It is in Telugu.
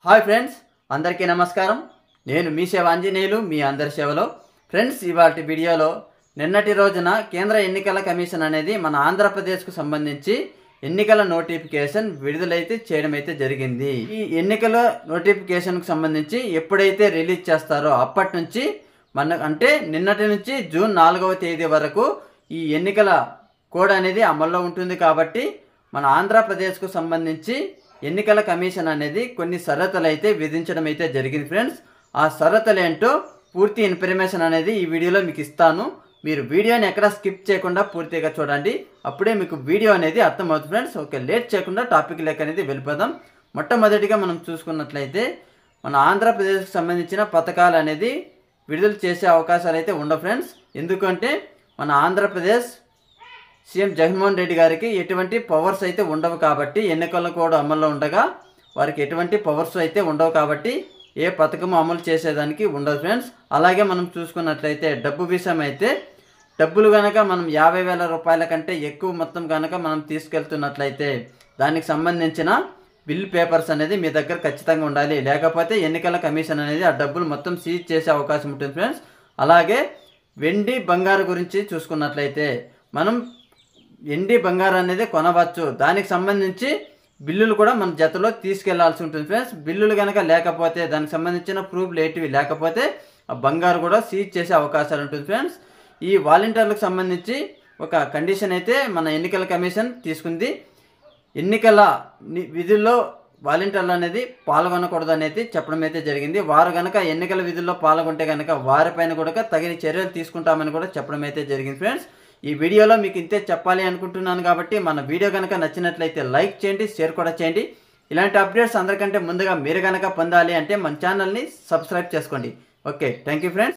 హాయ్ ఫ్రెండ్స్ అందరికీ నమస్కారం నేను మీ సేవ ఆంజనేయులు మీ అందరి సేవలో ఫ్రెండ్స్ ఇవాటి వీడియోలో నిన్నటి రోజున కేంద్ర ఎన్నికల కమిషన్ అనేది మన ఆంధ్రప్రదేశ్కు సంబంధించి ఎన్నికల నోటిఫికేషన్ విడుదలైతే చేయడం అయితే జరిగింది ఈ ఎన్నికల నోటిఫికేషన్కు సంబంధించి ఎప్పుడైతే రిలీజ్ చేస్తారో అప్పటి నుంచి మన అంటే నిన్నటి నుంచి జూన్ నాలుగవ తేదీ వరకు ఈ ఎన్నికల కోడ్ అనేది అమల్లో ఉంటుంది కాబట్టి మన ఆంధ్రప్రదేశ్కు సంబంధించి ఎన్నికల కమిషన్ అనేది కొన్ని షరతులు అయితే విధించడం అయితే జరిగింది ఫ్రెండ్స్ ఆ షరతులు ఏంటో పూర్తి ఇన్ఫర్మేషన్ అనేది ఈ వీడియోలో మీకు ఇస్తాను మీరు వీడియోని ఎక్కడ స్కిప్ చేయకుండా పూర్తిగా చూడండి అప్పుడే మీకు వీడియో అనేది అర్థమవుతుంది ఫ్రెండ్స్ ఓకే లేట్ చేయకుండా టాపిక్ లెక్క అనేది వెళ్ళిపోదాం మొట్టమొదటిగా మనం చూసుకున్నట్లయితే మన ఆంధ్రప్రదేశ్కి సంబంధించిన పథకాలు అనేది విడుదల చేసే అవకాశాలు అయితే ఉండవు ఫ్రెండ్స్ ఎందుకంటే మన ఆంధ్రప్రదేశ్ సీఎం జగన్మోహన్ రెడ్డి గారికి ఎటువంటి పవర్స్ అయితే ఉండవు కాబట్టి ఎన్నికల కోడ్ అమల్లో ఉండగా వారికి ఎటువంటి పవర్స్ అయితే ఉండవు కాబట్టి ఏ పథకం అమలు చేసేదానికి ఉండదు ఫ్రెండ్స్ అలాగే మనం చూసుకున్నట్లయితే డబ్బు విషయం అయితే డబ్బులు కనుక మనం యాభై వేల రూపాయల కంటే ఎక్కువ మొత్తం కనుక మనం తీసుకెళ్తున్నట్లయితే దానికి సంబంధించిన బిల్ పేపర్స్ అనేది మీ దగ్గర ఖచ్చితంగా ఉండాలి లేకపోతే ఎన్నికల కమిషన్ అనేది ఆ డబ్బులు మొత్తం సీజ్ చేసే అవకాశం ఉంటుంది ఫ్రెండ్స్ అలాగే వెండి బంగారు గురించి చూసుకున్నట్లయితే మనం వెండి బంగారం అనేది కొనవచ్చు దానికి సంబంధించి బిల్లులు కూడా మన జతలో తీసుకెళ్లాల్సి ఉంటుంది ఫ్రెండ్స్ బిల్లులు కనుక లేకపోతే దానికి సంబంధించిన ప్రూఫ్లు ఏటివి లేకపోతే ఆ బంగారు కూడా సీజ్ చేసే అవకాశాలు ఉంటుంది ఫ్రెండ్స్ ఈ వాలంటీర్లకు సంబంధించి ఒక కండిషన్ అయితే మన ఎన్నికల కమిషన్ తీసుకుంది ఎన్నికల ని- విధుల్లో వాలంటీర్లు అనేది పాల్గొనకూడదు అనేది చెప్పడం అయితే జరిగింది వారు కనుక ఎన్నికల విధుల్లో పాల్గొంటే కనుక వారిపైన కూడా తగిన చర్యలు తీసుకుంటామని కూడా చెప్పడం అయితే జరిగింది ఫ్రెండ్స్ ఈ వీడియోలో మీకు ఇంతే చెప్పాలి అనుకుంటున్నాను కాబట్టి మన వీడియో కనుక నచ్చినట్లయితే లైక్ చేయండి షేర్ కూడా చేయండి ఇలాంటి అప్డేట్స్ అందరికంటే ముందుగా మీరు కనుక పొందాలి అంటే మన ఛానల్ని సబ్స్క్రైబ్ చేసుకోండి ఓకే థ్యాంక్ యూ ఫ్రెండ్స్